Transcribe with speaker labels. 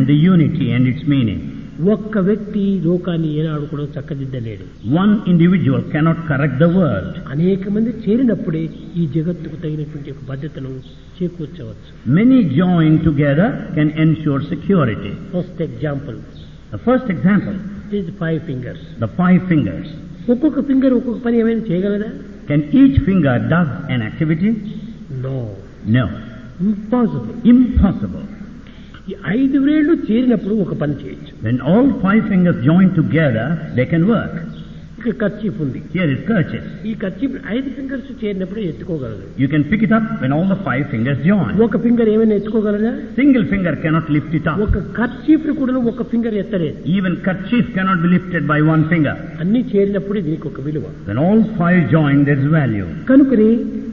Speaker 1: the unity and its meaning.
Speaker 2: ఒక్క వ్యక్తి లోకాన్ని ఏనాడు కూడా చక్కదిద్దలేడు
Speaker 1: One individual cannot correct the world.
Speaker 2: అనేక మంది చేరినప్పుడే ఈ జగత్తుకు తగినటువంటి ఒక భద్రతను చేకూర్చవచ్చు
Speaker 1: Many joined together can ensure security.
Speaker 2: First example
Speaker 1: The first example,
Speaker 2: is five fingers
Speaker 1: the five fingers.
Speaker 2: ఒక్కొక్క ఫింగర్ ఒక్కొక్క పని ఏమైనా చేయగలదా
Speaker 1: Can each finger does an activity?
Speaker 2: No
Speaker 1: No.
Speaker 2: Impossible
Speaker 1: Impossible.
Speaker 2: ఈ ఐదు వేళ్ళు చేరినప్పుడు ఒక పని చేయొచ్చు
Speaker 1: When all five fingers join together, they can work.
Speaker 2: ఇక్కడ కర్చీఫ్ ఉంది
Speaker 1: Here is kerchief.
Speaker 2: ఈ కర్చీఫ్ ఐదు ఫింగర్స్ చేరినప్పుడు ఎత్తుకోగలదు
Speaker 1: You can pick it up when all the five fingers join.
Speaker 2: ఒక ఫింగర్ ఏమైనా ఎత్తుకోగలదా
Speaker 1: Single finger cannot lift it up.
Speaker 2: ఒక కర్చీఫ్ కూడా ఒక ఫింగర్ ఎత్తలేదు
Speaker 1: Even kerchief cannot be lifted by one finger.
Speaker 2: అన్ని చేరినప్పుడు దీనికి ఒక విలువ
Speaker 1: When all five join, there is value.
Speaker 2: కనుకని